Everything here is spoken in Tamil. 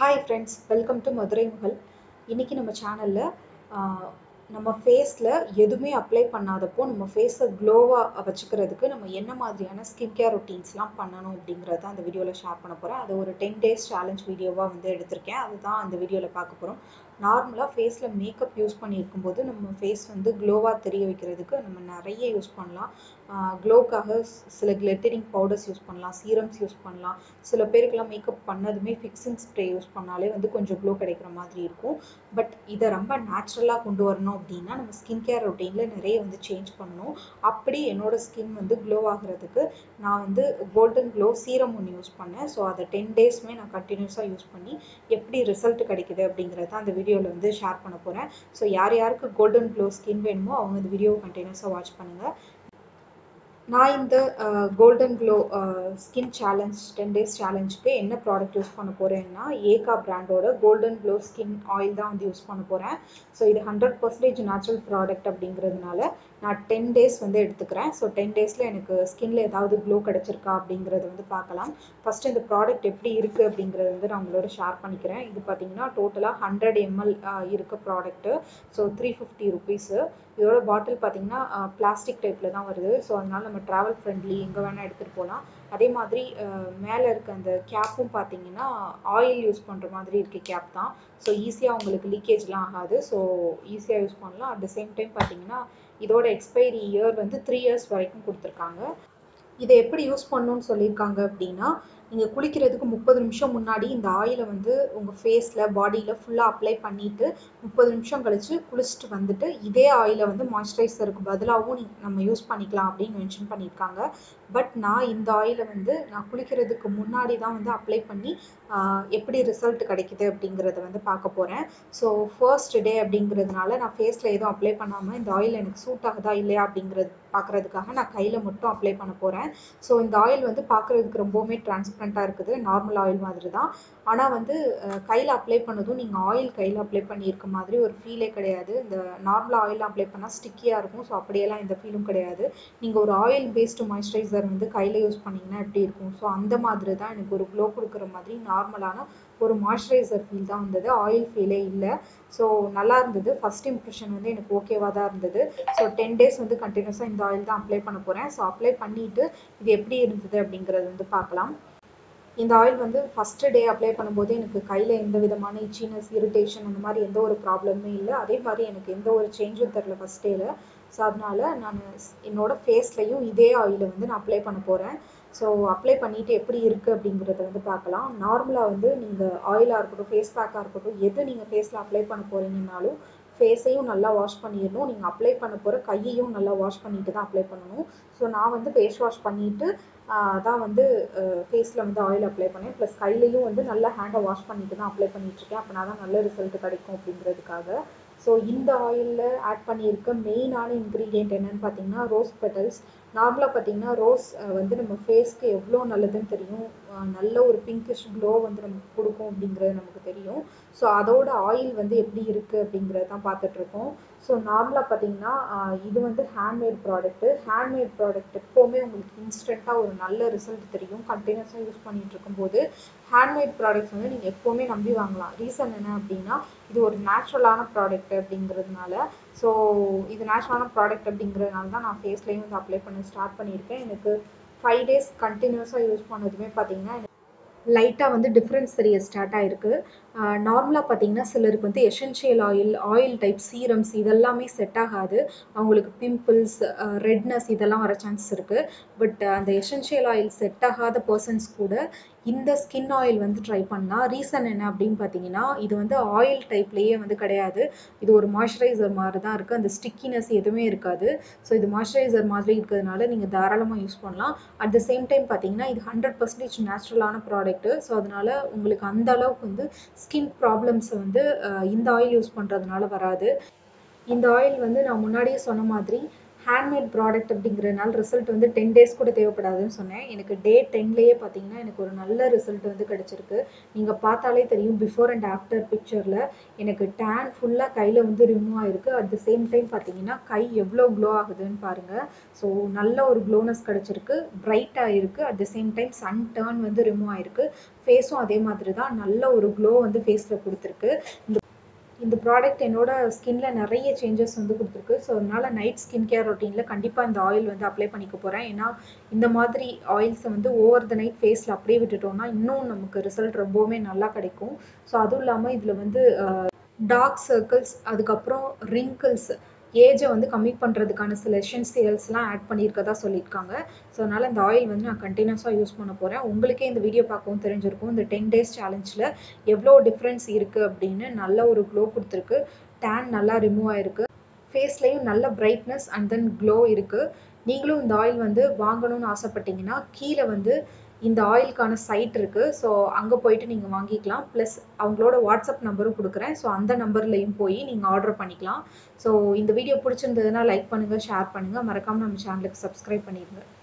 hi friends welcome to Madurai முகல் இன்றைக்கி நம்ம சேனலில் நம்ம ஃபேஸில் எதுவுமே அப்ளை பண்ணாதப்போ நம்ம ஃபேஸை க்ளோவாக வச்சுக்கிறதுக்கு நம்ம என்ன மாதிரியான ஸ்கின் கேர் ரொட்டீன்ஸ்லாம் பண்ணணும் அப்படிங்கிறத அந்த வீடியோவில் ஷேர் பண்ண போகிறேன் அது ஒரு டென் டேஸ் சேலஞ்ச் வீடியோவாக வந்து எடுத்திருக்கேன் அதுதான் அந்த வீடியோவில் பார்க்க போகிறோம் நார்மலாக ஃபேஸில் மேக்கப் யூஸ் பண்ணியிருக்கும்போது நம்ம ஃபேஸ் வந்து க்ளோவாக தெரிய வைக்கிறதுக்கு நம்ம நிறைய யூஸ் பண்ணலாம் க்ளோக்காக சில கிளெட்டரிங் பவுடர்ஸ் யூஸ் பண்ணலாம் சீரம்ஸ் யூஸ் பண்ணலாம் சில பேருக்குலாம் மேக்கப் பண்ணதுமே ஃபிக்ஸிங் ஸ்ப்ரே யூஸ் பண்ணாலே வந்து கொஞ்சம் க்ளோ கிடைக்கிற மாதிரி இருக்கும் பட் இதை ரொம்ப நேச்சுரலாக கொண்டு வரணும் அப்படின்னா நம்ம ஸ்கின் கேர் ரொட்டீனில் நிறைய வந்து சேஞ்ச் பண்ணணும் அப்படி என்னோட ஸ்கின் வந்து க்ளோ ஆகிறதுக்கு நான் வந்து கோல்டன் க்ளோ சீரம் ஒன்று யூஸ் பண்ணேன் ஸோ அதை டென் டேஸ்மே நான் கண்டினியூஸாக யூஸ் பண்ணி எப்படி ரிசல்ட் கிடைக்குது அப்படிங்கிறத அந்த வீடியோவில் வந்து ஷேர் பண்ண போகிறேன் ஸோ யார் யாருக்கு கோல்டன் க்ளோ ஸ்கின் வேணுமோ அவங்க இந்த வீடியோ கண்டினியூஸாக வாட்ச் பண்ணுங்கள் நான் இந்த golden glow skin challenge ten days சேலஞ்சுக்கு என்ன ப்ராடக்ட் யூஸ் பண்ண போகிறேன்னா ஏகா பிராண்டோட கோல்டன் க்ளோ ஸ்கின் ஆயில் தான் வந்து யூஸ் பண்ண போகிறேன் ஸோ இது ஹண்ட்ரட் பர்சன்டேஜ் நேச்சுரல் ப்ராடக்ட் அப்படிங்கிறதுனால நான் டென் டேஸ் வந்து எடுத்துக்கிறேன் ஸோ டென் டேஸில் எனக்கு ஸ்கின்ல ஏதாவது க்ளோ கிடச்சிருக்கா அப்படிங்கிறத வந்து பார்க்கலாம் ஃபஸ்ட்டு இந்த ப்ராடக்ட் எப்படி இருக்குது அப்படிங்கிறத வந்து நான் உங்களோட ஷேர் பண்ணிக்கிறேன் இது பார்த்தீங்கன்னா டோட்டலாக ஹண்ட்ரட் எம்எல் இருக்க product so three fifty rupees இதோட பாட்டில் பார்த்தீங்கன்னா பிளாஸ்டிக் டைப்பில் தான் வருது ஸோ அதனால் நம்ம ட்ராவல் ஃப்ரெண்ட்லி எங்கே வேணால் எடுத்துகிட்டு போகலாம் அதே மாதிரி மேலே இருக்க அந்த கேப்பும் பார்த்தீங்கன்னா ஆயில் யூஸ் பண்ணுற மாதிரி இருக்க கேப் தான் ஸோ ஈஸியாக உங்களுக்கு லீக்கேஜ்லாம் ஆகாது ஸோ ஈஸியாக யூஸ் பண்ணலாம் அட் த சேம் டைம் பார்த்தீங்கன்னா இதோட எக்ஸ்பைரி இயர் வந்து த்ரீ இயர்ஸ் வரைக்கும் கொடுத்துருக்காங்க இதை எப்படி யூஸ் பண்ணணும்னு சொல்லியிருக்காங்க அப்படின்னா நீங்கள் குளிக்கிறதுக்கு முப்பது நிமிஷம் முன்னாடி இந்த ஆயிலை வந்து உங்கள் ஃபேஸில் பாடியில் ஃபுல்லாக அப்ளை பண்ணிவிட்டு முப்பது நிமிஷம் கழித்து குளிச்சுட்டு வந்துட்டு இதே ஆயிலை வந்து மாய்ஸ்சரைசருக்கு பதிலாகவும் நீ நம்ம யூஸ் பண்ணிக்கலாம் அப்படின்னு மென்ஷன் பண்ணியிருக்காங்க பட் நான் இந்த ஆயிலை வந்து நான் குளிக்கிறதுக்கு முன்னாடி தான் வந்து அப்ளை பண்ணி எப்படி ரிசல்ட் கிடைக்குது அப்படிங்கிறத வந்து பார்க்க போகிறேன் ஸோ ஃபர்ஸ்ட் டே அப்படிங்கிறதுனால நான் ஃபேஸில் எதுவும் அப்ளை பண்ணாமல் இந்த ஆயில் எனக்கு சூட் ஆகுதா இல்லையா அப்படிங்கிறது பார்க்குறதுக்காக நான் கையில் மட்டும் அப்ளை பண்ண போகிறேன் ஸோ இந்த ஆயில் வந்து பார்க்குறதுக்கு ரொம்பவுமே டிரான்ஸ்பரண்ட்டாக இருக்குது நார்மல் ஆயில் மாதிரி தான் ஆனால் வந்து கையில் அப்ளை பண்ணதும் நீங்கள் ஆயில் கையில் அப்ளை பண்ணியிருக்க மாதிரி ஒரு ஃபீலே கிடையாது இந்த நார்மல் ஆயில் அப்ளை பண்ணால் ஸ்டிக்கியாக இருக்கும் ஸோ அப்படியெல்லாம் எந்த ஃபீலும் கிடையாது நீங்கள் ஒரு ஆயில் பேஸ்டு மாய்ஸ்சரைசர் வந்து கையில் யூஸ் பண்ணிங்கன்னா எப்படி இருக்கும் ஸோ அந்த மாதிரி தான் எனக்கு ஒரு க்ளோ கொடுக்குற மாதிரி நார்மலான ஒரு மாய்ஸ்சரைசர் ஃபீல் தான் வந்தது ஆயில் ஃபீலே இல்லை ஸோ நல்லா இருந்தது ஃபஸ்ட் இம்ப்ரெஷன் வந்து எனக்கு ஓகேவாக தான் இருந்தது ஸோ டென் டேஸ் வந்து கண்டினியூஸாக இந்த ஆயில் தான் அப்ளை பண்ண போகிறேன் ஸோ அப்ளை பண்ணிவிட்டு இது எப்படி இருந்தது அப்படிங்கிறது வந்து பார்க்கலாம் இந்த ஆயில் வந்து ஃபஸ்ட்டு டே அப்ளை பண்ணும்போது எனக்கு கையில் எந்த விதமான இச்சினஸ் இரிட்டேஷன் அந்த மாதிரி எந்த ஒரு ப்ராப்ளமே இல்லை அதே மாதிரி எனக்கு எந்த ஒரு சேஞ்சும் தெரில ஃபஸ்ட் டேயில் ஸோ அதனால் நான் என்னோடய ஃபேஸ்லையும் இதே ஆயிலை வந்து நான் அப்ளை பண்ண போகிறேன் ஸோ அப்ளை பண்ணிவிட்டு எப்படி இருக்குது அப்படிங்கிறத வந்து பார்க்கலாம் நார்மலாக வந்து நீங்கள் ஆயிலாக இருக்கட்டும் ஃபேஸ் பேக்காக இருக்கட்டும் எது நீங்கள் ஃபேஸில் அப்ளை பண்ண போகிறீங்கனாலும் ஃபேஸையும் நல்லா வாஷ் பண்ணிடணும் நீங்கள் அப்ளை பண்ண போகிற கையையும் நல்லா வாஷ் பண்ணிட்டு தான் அப்ளை பண்ணணும் ஸோ நான் வந்து ஃபேஸ் வாஷ் பண்ணிவிட்டு தான் வந்து ஃபேஸில் வந்து ஆயில் அப்ளை பண்ணேன் ப்ளஸ் கையிலையும் வந்து நல்லா ஹேண்டை வாஷ் பண்ணிட்டு தான் அப்ளை பண்ணிகிட்ருக்கேன் அப்படின்னா தான் நல்ல ரிசல்ட் கிடைக்கும் அப்படிங்கிறதுக்காக ஸோ இந்த ஆயிலில் ஆட் பண்ணியிருக்க மெயினான இன்க்ரீடியன்ட் என்னென்னு பார்த்தீங்கன்னா ரோஸ் பெட்டல்ஸ் நார்மலாக பார்த்தீங்கன்னா ரோஸ் வந்து நம்ம ஃபேஸ்க்கு எவ்வளோ நல்லதுன்னு தெரியும் நல்ல ஒரு பிங்கிஷ் க்ளோ வந்து நமக்கு கொடுக்கும் அப்படிங்கிறது நமக்கு தெரியும் ஸோ அதோட ஆயில் வந்து எப்படி இருக்குது அப்படிங்கிறத தான் பார்த்துட்ருக்கோம் ஸோ நார்மலாக பார்த்தீங்கன்னா இது வந்து ஹேண்ட்மேட் ப்ராடக்ட்டு ஹேண்ட்மேட் ப்ராடக்ட் எப்போவுமே உங்களுக்கு இன்ஸ்டண்ட்டாக ஒரு நல்ல ரிசல்ட் தெரியும் கண்டினியூஸாக யூஸ் பண்ணிகிட்டு இருக்கும்போது ஹேண்ட்மேட் ப்ராடக்ட்ஸ் வந்து நீங்கள் எப்போவுமே நம்பி வாங்கலாம் ரீசன் என்ன அப்படின்னா இது ஒரு நேச்சுரலான ப்ராடக்ட் அப்படிங்கிறதுனால ஸோ இது நேச்சுரலான ப்ராடக்ட் அப்படிங்கிறதுனால தான் நான் ஃபேஸ்லேயும் வந்து அப்ளை பண்ண ஸ்டார்ட் பண்ணியிருக்கேன் எனக்கு ஃபைவ் டேஸ் கண்டினியூஸாக யூஸ் பண்ணதுமே பார்த்தீங்கன்னா லைட்டாக வந்து டிஃப்ரென்ஸ் தெரிய ஸ்டார்ட் ஆகிருக்கு நார்மலாக பார்த்தீங்கன்னா சிலருக்கு வந்து essential oil oil type serums இதெல்லாமே செட் ஆகாது அவங்களுக்கு பிம்பிள்ஸ் ரெட்னஸ் இதெல்லாம் வர சான்ஸ் இருக்குது பட் அந்த எசென்ஷியல் ஆயில் செட் ஆகாத பர்சன்ஸ் கூட இந்த ஸ்கின் ஆயில் வந்து ட்ரை பண்ணால் ரீசன் என்ன அப்படின்னு பார்த்தீங்கன்னா இது வந்து ஆயில் டைப்லேயே வந்து கிடையாது இது ஒரு மாய்ஸ்சரைசர் மாதிரி தான் இருக்குது அந்த ஸ்டிக்கினஸ் எதுவுமே இருக்காது ஸோ இது மாய்ஸ்சரைசர் மாதிரி இருக்கிறதுனால நீங்கள் தாராளமாக யூஸ் பண்ணலாம் அட் த சேம் டைம் பார்த்தீங்கன்னா இது ஹண்ட்ரட் பர்சன்டேஜ் நேச்சுரலான ப்ராடக்ட்டு ஸோ அதனால் உங்களுக்கு அந்த அளவுக்கு வந்து ஸ்கின் ப்ராப்ளம்ஸை வந்து இந்த ஆயில் யூஸ் பண்ணுறதுனால வராது இந்த ஆயில் வந்து நான் முன்னாடியே சொன்ன மாதிரி ஹேண்ட்மேட் ப்ராடக்ட் அப்படிங்கிறதுனால ரிசல்ட் வந்து டென் டேஸ் கூட தேவைப்படாதுன்னு சொன்னேன் எனக்கு டே டென்லேயே பார்த்தீங்கன்னா எனக்கு ஒரு நல்ல ரிசல்ட் வந்து கிடச்சிருக்கு நீங்கள் பார்த்தாலே தெரியும் பிஃபோர் அண்ட் ஆஃப்டர் பிக்சரில் எனக்கு டேன் ஃபுல்லாக கையில் வந்து ரிமூவ் ஆகிருக்கு அட் த சேம் டைம் பார்த்தீங்கன்னா கை எவ்வளோ க்ளோ ஆகுதுன்னு பாருங்கள் ஸோ நல்ல ஒரு க்ளோனஸ் கிடச்சிருக்கு பிரைட்டாக இருக்குது at the same time sun tan வந்து ரிமூவ் ஆகிருக்கு ஃபேஸும் அதே மாதிரி தான் நல்ல ஒரு க்ளோ வந்து ஃபேஸில் கொடுத்துருக்கு இந்த இந்த ப்ராடக்ட் என்னோட ஸ்கின்ல நிறைய சேஞ்சஸ் வந்து கொடுத்துருக்கு ஸோ அதனால நைட் ஸ்கின் கேர் ரொட்டீனில் கண்டிப்பாக இந்த ஆயில் வந்து அப்ளை பண்ணிக்க போகிறேன் ஏன்னா இந்த மாதிரி ஆயில்ஸை வந்து ஓவர் த நைட் ஃபேஸில் அப்படியே விட்டுட்டோம்னா இன்னும் நமக்கு ரிசல்ட் ரொம்பவுமே நல்லா கிடைக்கும் ஸோ அதுவும் இல்லாமல் இதில் வந்து டார்க் சர்க்கிள்ஸ் அதுக்கப்புறம் ரிங்கிள்ஸ் ஏஜை வந்து கம்மி பண்ணுறதுக்கான சில எசென்சியல்ஸ்லாம் ஆட் பண்ணியிருக்கதா சொல்லியிருக்காங்க ஸோ அதனால் இந்த ஆயில் வந்து நான் கண்டினியூஸாக யூஸ் பண்ண போகிறேன் உங்களுக்கே இந்த வீடியோ பார்க்கவும் தெரிஞ்சிருக்கும் இந்த டென் டேஸ் சேலஞ்சில் எவ்வளோ டிஃப்ரென்ஸ் இருக்குது அப்படின்னு நல்ல ஒரு க்ளோ கொடுத்துருக்கு டேன் நல்லா ரிமூவ் ஆயிருக்கு ஃபேஸ்லேயும் நல்ல பிரைட்னஸ் அண்ட் தென் க்ளோ இருக்குது நீங்களும் இந்த ஆயில் வந்து வாங்கணும்னு ஆசைப்பட்டீங்கன்னா கீழே வந்து இந்த ஆயிலுக்கான சைட் இருக்குது ஸோ அங்கே போயிட்டு நீங்கள் வாங்கிக்கலாம் ப்ளஸ் அவங்களோட வாட்ஸ்அப் நம்பரும் கொடுக்குறேன் ஸோ அந்த நம்பர்லையும் போய் நீங்கள் ஆர்டர் பண்ணிக்கலாம் ஸோ இந்த வீடியோ பிடிச்சிருந்ததுன்னா லைக் பண்ணுங்கள் ஷேர் பண்ணுங்கள் மறக்காமல் நம்ம சேனலுக்கு சப்ஸ்கிரைப் பண்ணிடுங்க